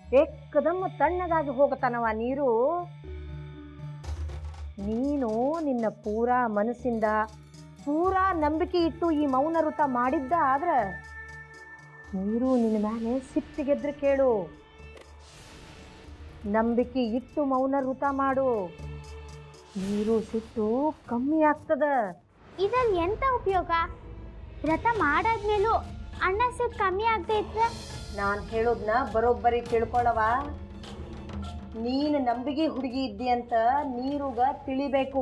ಏಕದಮ್ಮ ತಣ್ಣಗಾಗಿ ಹೋಗತಾನವ ನೀರು ನೀನು ನಿನ್ನ ಪೂರಾ ಮನಸ್ಸಿಂದ ಪೂರಾ ನಂಬಿಕೆ ಇಟ್ಟು ಈ ಮೌನ ವೃತ ಮಾಡಿದ್ದ ಆದ್ರ ನೀರು ನಿನ್ನ ಮೇಲೆ ಸಿಟ್ಟಿಗೆದ್ರೆ ಕೇಳು ನಂಬಿಕೆ ಇಟ್ಟು ಮೌನ ವೃತ ಮಾಡು ನೀರು ಸಿಟ್ಟು ಕಮ್ಮಿ ಆಗ್ತದ ಇದ್ರಲ್ಲಿ ಎಂತ ಉಪಯೋಗ ವ್ರತ ಮಾಡಾದ್ಮೇಲೂ ಅಣ್ಣ ಸಿಟ್ಟು ಕಮ್ಮಿ ಆಗದೆ ಇದ್ರೆ ನಾನು ಹೇಳೋದ್ನ ಬರೋಬ್ಬರಿ ತಿಳ್ಕೊಳ್ಳವ ನೀನು ನಂಬಿಕೆ ಹುಡುಗಿ ಇದ್ದಿ ಅಂತ ನೀರುಗ ತಿಳಿಬೇಕು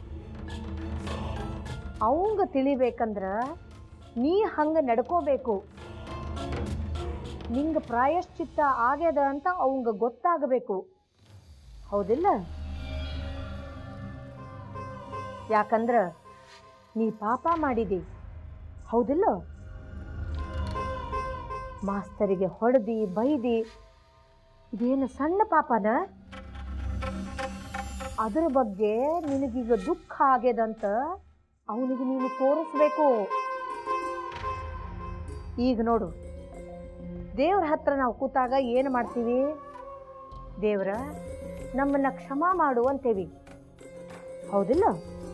ಅವಂಗ ತಿಳಿಬೇಕಂದ್ರ ನೀ ಹಂಗ ನಡ್ಕೋಬೇಕು ನಿಂಗ ಪ್ರಾಯಶ್ಚಿತ್ತ ಆಗ್ಯದ ಅಂತ ಅವಂಗ ಗೊತ್ತಾಗಬೇಕು ಹೌದಿಲ್ಲ ಯಾಕಂದ್ರ ನೀ ಪಾಪ ಮಾಡಿದಿ ಹೌದಿಲ್ಲ ಮಾಸ್ತರಿಗೆ ಹೊಡೆದಿ ಬೈದಿ ಇದೇನು ಸಣ್ಣ ಪಾಪನ ಅದರ ಬಗ್ಗೆ ನಿನಗೀಗ ದುಃಖ ಆಗ್ಯದಂತ ಅವನಿಗೆ ನೀನು ತೋರಿಸ್ಬೇಕು ಈಗ ನೋಡು ದೇವ್ರ ಹತ್ರ ನಾವು ಕೂತಾಗ ಏನು ಮಾಡ್ತೀವಿ ದೇವ್ರ ನಮ್ಮನ್ನ ಕ್ಷಮಾ ಮಾಡು ಅಂತೇವಿ ಹೌದಿಲ್ಲ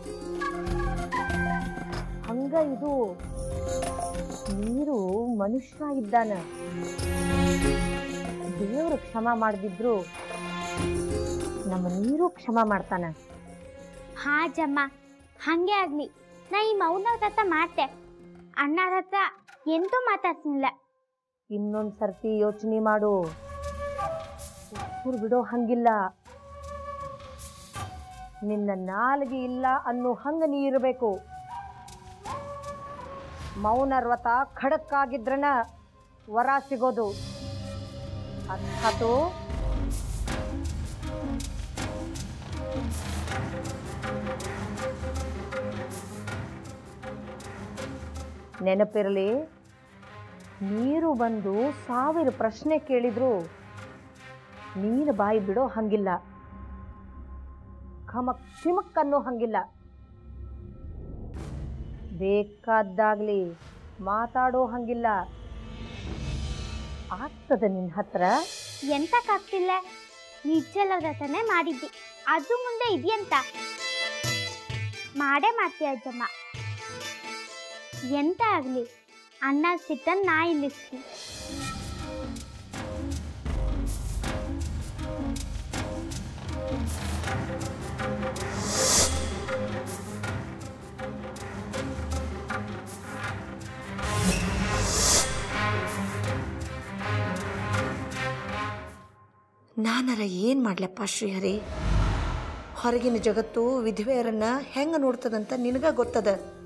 ಹಂಗ ಇದು ನೀರು ಮನುಷ್ಯ ಇದ್ದಾನ ದೇವರು ಕ್ಷಮ ಮಾಡದಿದ್ರು ನಮ್ಮ ನೀರು ಕ್ಷಮ ಮಾಡ್ತಾನ ಹಾ ಜಮ್ಮ ಹಂಗೆ ಆಗ್ಲಿ ನಾ ಈ ಮೌನ ವ್ರತ ಮಾಡ್ತೆ ಅಣ್ಣರ ಹತ್ರ ಎಂತೂ ಮಾತಾಡ್ಸಿಲ್ಲ ಇನ್ನೊಂದ್ ಸರ್ತಿ ಯೋಚನೆ ಮಾಡು ಉಸ್ರು ಬಿಡೋ ಹಂಗಿಲ್ಲ ನಿನ್ನ ನಾಲಿಗೆ ಇಲ್ಲ ಅನ್ನೋ ಹಂಗ ನೀ ಇರಬೇಕು ಮೌನ ವ್ರತ ಖಡಕ್ ಆಗಿದ್ರನ ವರ ಸಿಗೋದು ಅರ್ಥಾತು ನೆನಪಿರಲಿ ನೀರು ಬಂದು ಸಾವಿರ ಪ್ರಶ್ನೆ ಕೇಳಿದ್ರು ನೀನು ಬಾಯಿ ಬಿಡೋ ಹಂಗಿಲ್ಲ ಖಮಕ್ ಚಿಮಕ್ ಅನ್ನೋ ಹಂಗಿಲ್ಲ ಬೇಕಾದ್ದಾಗ್ಲಿ ಮಾತಾಡೋ ಹಂಗಿಲ್ಲ ಆಗ್ತದ ನಿನ್ನ ಹತ್ರ ಎಂತಕ್ಕಾಗ್ತಿಲ್ಲ ನಿಜ್ಜಲ ವ್ರತನೇ ಮಾಡಿದ್ದಿ ಅದು ಮುಂದೆ ಇದೆಯಂತ ಮಾಡೇ ಮಾಡ್ತೀಯ ಅಜ್ಜಮ್ಮ ಎಂತ ಆಗ್ಲಿ ಅಣ್ಣ ಸಿಟ್ಟನ್ ನಾ ಇಲ್ಲಿಸ್ತೀನಿ ನಾನರ ಏನು ಮಾಡ್ಲಪ್ಪ ಶ್ರೀಹರಿ ಹೊರಗಿನ ಜಗತ್ತು ವಿಧವೆಯರನ್ನ ಹೆಂಗ ನೋಡ್ತದಂತ ನಿನಗ ಗೊತ್ತದ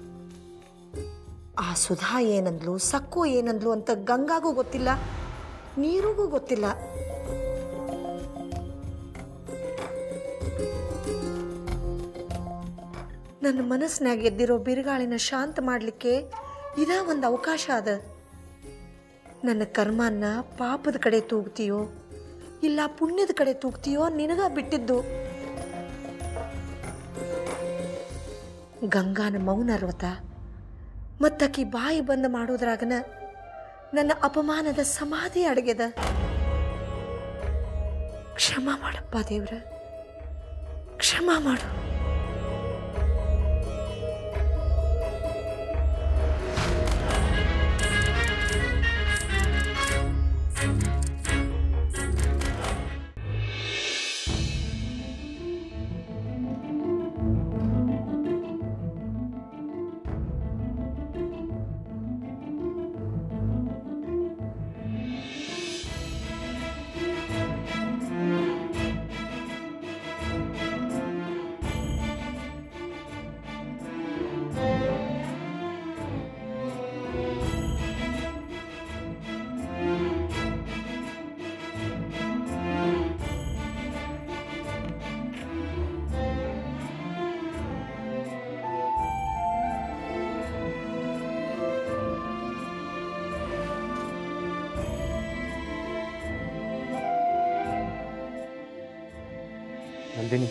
ಆ ಸುಧಾ ಏನಂದ್ಲು ಸಕ್ಕು ಏನಂದ್ಲು ಅಂತ ಗಂಗಾಗೂ ಗೊತ್ತಿಲ್ಲ ನೀರಿಗೂ ಗೊತ್ತಿಲ್ಲ ನನ್ನ ಮನಸ್ಸಿನಾಗ ಎದ್ದಿರೋ ಬಿರುಗಾಳಿನ ಶಾಂತ ಮಾಡಲಿಕ್ಕೆ ಇದ ಒಂದು ಅವಕಾಶ ಅದ ನನ್ನ ಕರ್ಮನ್ನ ಪಾಪದ ಕಡೆ ತೂಗ್ತೀಯೋ ಇಲ್ಲ ಪುಣ್ಯದ ಕಡೆ ತೂಗ್ತೀಯೋ ನಿನಗ ಬಿಟ್ಟಿದ್ದು ಗಂಗಾನ ಮೌನ ಅರ್ವತ ಮತ್ತಾಕಿ ಬಾಯಿ ಬಂದ್ ಮಾಡೋದ್ರಾಗನ ನನ್ನ ಅಪಮಾನದ ಸಮಾಧಿ ಅಡಗ್ಯದ ಕ್ಷಮ ಮಾಡಪ್ಪ ದೇವ್ರ ಕ್ಷಮ ಮಾಡು ನಂದಿನಿ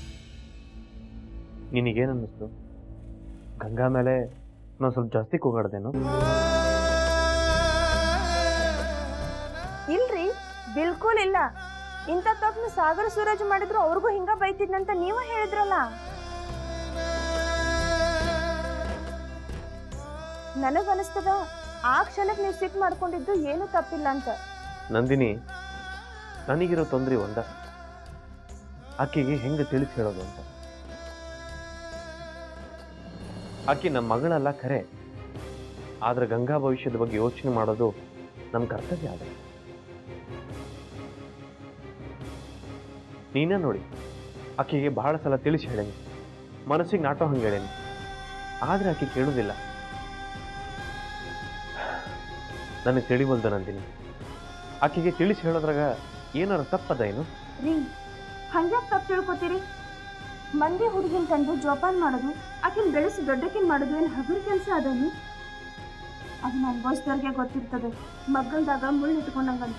ನಿನಗೇನು ಅನ್ನಿಸ್ತು ಗಂಗಾ ಮೇಲೆ ನಾನು ಸ್ವಲ್ಪ ಜಾಸ್ತಿ ಕೂಗಾಡ್ದೇನು ಇಲ್ರಿ ಬಿಲ್ಕುಲ್ ಇಲ್ಲ ಇಂಥ ತಪ್ಪು ಸಾಗರ ಸೂರಜ್ ಮಾಡಿದ್ರು ಅವ್ರಿಗೂ ಹಿಂಗ ಬೈತಿದ್ನಂತ ನೀವ ಹೇಳಿದ್ರಲ್ಲ ನನಗನಿಸ್ತದ ಆ ಕ್ಷಣಕ್ಕೆ ನೀವು ಸಿಟ್ ಮಾಡ್ಕೊಂಡಿದ್ದು ಏನೂ ತಪ್ಪಿಲ್ಲ ಅಂತ ನಂದಿನಿ ನನಗಿರೋ ತೊಂದರೆ ಒಂದ ಆಕೆಗೆ ಹೆಂಗೆ ತಿಳಿಸಿ ಹೇಳೋದು ಅಂತ ಆಕೆ ನಮ್ಮ ಮಗಳಲ್ಲ ಖರೆ ಆದ್ರೆ ಗಂಗಾ ಭವಿಷ್ಯದ ಬಗ್ಗೆ ಯೋಚನೆ ಮಾಡೋದು ನಮ್ಮ ಕರ್ತವ್ಯ ಅದ ನೀನೇ ನೋಡಿ ಆಕೆಗೆ ಬಹಳ ಸಲ ತಿಳಿಸಿ ಹೇಳೇನಿ ಮನಸ್ಸಿಗೆ ನಾಟೋ ಹಂಗೆ ಹೇಳೇನಿ ಆದ್ರೆ ಆಕೆ ಕೇಳುವುದಿಲ್ಲ ನನಗೆ ತಿಳಿವಲ್ದ ನಂದಿನಿ ಆಕೆಗೆ ತಿಳಿಸಿ ಹೇಳೋದ್ರಾಗ ಏನಾರ ತಪ್ಪದ ಏನು ರೀ ಹಂಗ್ಯಾಕ್ ತಪ್ಪು ತಿಳ್ಕೊತೀರಿ ಮಂದಿ ಹುಡುಗಿನ ತಂದು ಜೋಪಾನ ಮಾಡೋದು ಆಕಿನ ಬೆಳೆಸಿ ದೊಡ್ಡಕಿನ್ ಮಾಡೋದು ಏನು ಹಗುರ ಕೆಲಸ ಅದನ್ನು ಅದು ನನ್ನ ಬೋಸ್ದವ್ರಿಗೆ ಗೊತ್ತಿರ್ತದೆ ಮಗ್ಗಲ್ದಾಗ ಮುಳ್ಳು ಇಟ್ಕೊಂಡಂಗಂತ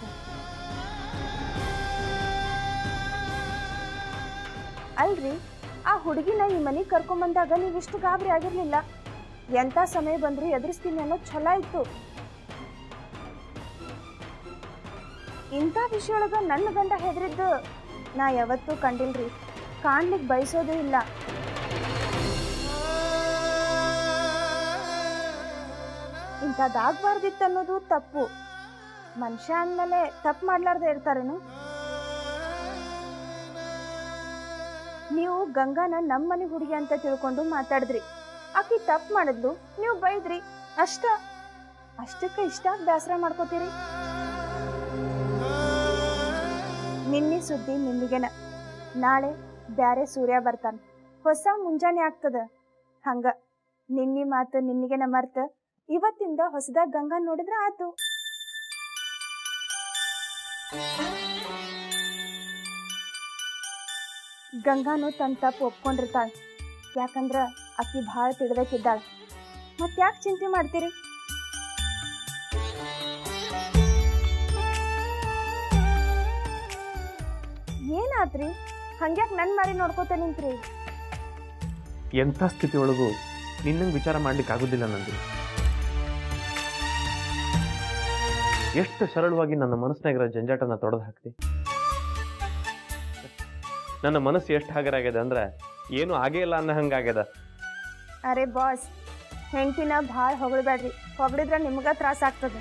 ಅಲ್ರಿ ಆ ಹುಡುಗಿನ ಈ ಮನೆಗೆ ಕರ್ಕೊಂಬಂದಾಗ ನೀವು ಇಷ್ಟು ಗಾಬರಿ ಆಗಿರ್ಲಿಲ್ಲ ಎಂಥ ಸಮಯ ಬಂದ್ರು ಎದುರಿಸ್ತೀನಿ ಅನ್ನೋ ಛಲ ಇತ್ತು ಇಂಥ ವಿಷಯೊಳಗ ನನ್ನ ಗಂಡ ಹೆದರಿದ್ದು ನಾ ಯಾವತ್ತೂ ಕಂಡಿಲ್ರಿ ಕಾಣ್ಲಿಕ್ಕೆ ಬಯಸೋದೇ ಇಲ್ಲ ಇಂಥದ್ದಾಗಬಾರ್ದಿತ್ತು ಅನ್ನೋದು ತಪ್ಪು ಮನುಷ್ಯ ಅಂದಮೇಲೆ ತಪ್ಪು ಮಾಡ್ಲಾರ್ದೆ ಇರ್ತಾರೇನು ನೀವು ಗಂಗಾನ ನಮ್ಮ ಮನೆ ಹುಡುಗಿ ಅಂತ ತಿಳ್ಕೊಂಡು ಮಾತಾಡಿದ್ರಿ ಆಕಿ ತಪ್ಪು ಮಾಡಿದ್ಲು ನೀವು ಬೈದ್ರಿ ಅಷ್ಟ ಅಷ್ಟಕ್ಕೆ ಇಷ್ಟ ಬೇಸರ ಮಾಡ್ಕೋತೀರಿ ನಿನ್ನೆ ಸುದ್ದಿ ನಿನ್ನಿಗೆನ ನಾಳೆ ಬ್ಯಾರೆ ಸೂರ್ಯ ಬರ್ತಾನ ಹೊಸ ಮುಂಜಾನೆ ಆಗ್ತದ ಹಂಗ ನಿನ್ನಿ ಮಾತು ನಿನ್ನಿಗೆನ ಮರ್ತ ಇವತ್ತಿಂದ ಹೊಸದಾಗ ಗಂಗಾ ನೋಡಿದ್ರ ಆತು ಗಂಗಾನು ತನ್ನ ತಪ್ಪು ಒಪ್ಕೊಂಡಿರ್ತಾಳ ಯಾಕಂದ್ರ ಆಕಿ ಭಾಳ ತಿಳ್ದಕ್ಕಿದ್ದಾಳ ಮತ್ ಯಾಕೆ ಚಿಂತೆ ಮಾಡ್ತೀರಿ ಏನಾತ್ರಿ ಹಂಗ್ಯಾಕ್ ನನ್ ಮಾರಿ ನೋಡ್ಕೋತ ನಿಂತ್ರಿ ಎಂಥ ಸ್ಥಿತಿ ಒಳಗೂ ನಿನ್ನಂಗೆ ವಿಚಾರ ಮಾಡ್ಲಿಕ್ಕೆ ಆಗುದಿಲ್ಲ ನಂದಿನಿ ಎಷ್ಟು ಸರಳವಾಗಿ ನನ್ನ ಮನಸ್ಸಿನಾಗಿರೋ ಜಂಜಾಟನ ತೊಡೆದು ಹಾಕ್ತಿ ನನ್ನ ಮನಸ್ಸು ಎಷ್ಟು ಹಾಗರಾಗ್ಯದ ಅಂದ್ರೆ ಏನು ಆಗೇ ಇಲ್ಲ ಅನ್ನೋ ಹಂಗಾಗ್ಯದ ಅರೆ ಬಾಸ್ ಹೆಂಡತಿನ ಭಾಳ ಹೊಗಳ್ಬೇಡ್ರಿ ಹೊಗಳಿದ್ರ ನಿಮ್ಗ ತ್ರಾಸ ಆಗ್ತದ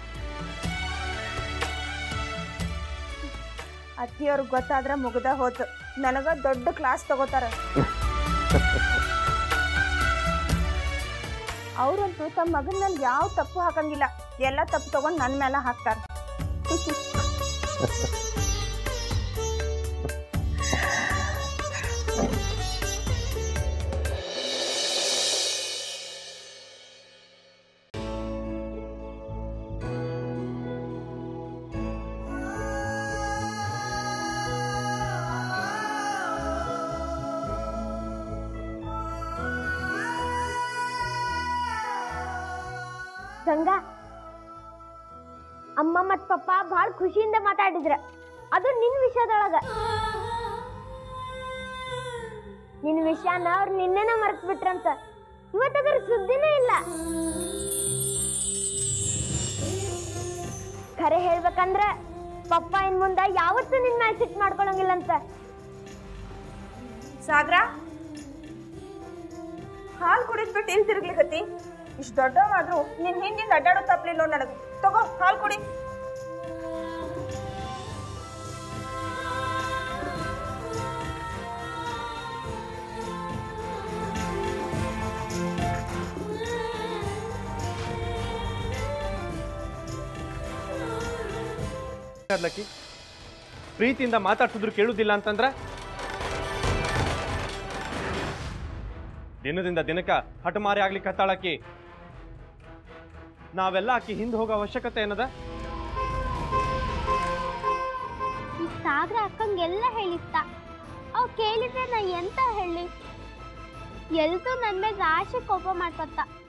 ಅತ್ತಿಯವ್ರಿಗೆ ಗೊತ್ತಾದ್ರ ಮುಗ್ದ ಹೋತು ನನಗ ದೊಡ್ಡ ಕ್ಲಾಸ್ ತಗೋತಾರ ಅವ್ರಂತೂ ತಮ್ಮ ಮಗನ ಮೇಲೆ ಯಾವ ತಪ್ಪು ಹಾಕಂಗಿಲ್ಲ ಎಲ್ಲ ತಪ್ಪು ತಗೊಂಡ್ ನನ್ನ ಮೇಲೆ ಹಾಕ್ತಾರ ಗಂಗಾ ಅಮ್ಮ ಮತ್ ಪಪ್ಪ ಭಾಳ ಖುಷಿಯಿಂದ ಮಾತಾಡಿದ್ರ ಅದು ನಿನ್ ವಿಷಯದೊಳಗ ನಿನ್ ವಿಷಯನ ಅವ್ರು ನಿನ್ನೆನ ಮರ್ತ್ ಬಿಟ್ರಂತ ಇವತ್ತದ್ರ ಸುದ್ದಿನೇ ಇಲ್ಲ ಖರೆ ಹೇಳ್ಬೇಕಂದ್ರ ಪಪ್ಪ ಇನ್ ಮುಂದ ಯಾವತ್ತೂ ನಿನ್ ಮ್ಯಾಲ್ ಸಿಟ್ ಮಾಡ್ಕೊಳಂಗಿಲ್ಲ ಅಂತ ಸಾಗ್ರ ಹಾಲು ಕುಡಿದ್ಬಿಟ್ಟು ಇಲ್ಲಿ ತಿರುಗ್ಲಿಕತ್ತಿ ಇಷ್ಟು ದೊಡ್ಡ ಮಾದ್ರು ನಿನ್ ಹಿಂದಿಂದ ಅಡ್ಡಾಡೋ ತಪ್ಪಲಿಲ್ಲ ನನಗೆ ತಗೋ ಹಾಲು ಕುಡಿ ಲಕ್ಕಿ ಪ್ರೀತಿಯಿಂದ ಮಾತಾಡ್ಸಿದ್ರು ಕೇಳುದಿಲ್ಲ ಅಂತಂದ್ರ ದಿನದಿಂದ ದಿನಕ್ಕ ಹಠಮಾರಿ ಆಗ್ಲಿಕ್ಕೆ ಹತ್ತಾಳಕ್ಕಿ ನಾವೆಲ್ಲ ಆಕಿ ಹಿಂದೆ ಹೋಗೋ ಅವಶ್ಯಕತೆ ಏನದ ಈ ಸಾಗರ ಅಕ್ಕಂಗೆಲ್ಲ ಹೇಳಿತ್ತ ಅವ್ ಕೇಳಿದ್ರೆ ನಾ ಎಂತ ಹೇಳಿ ಎಲ್ದು ನನ್ ಮೇಲೆ ರಾಶಿ ಕೋಪ ಮಾಡ್ಕೊತ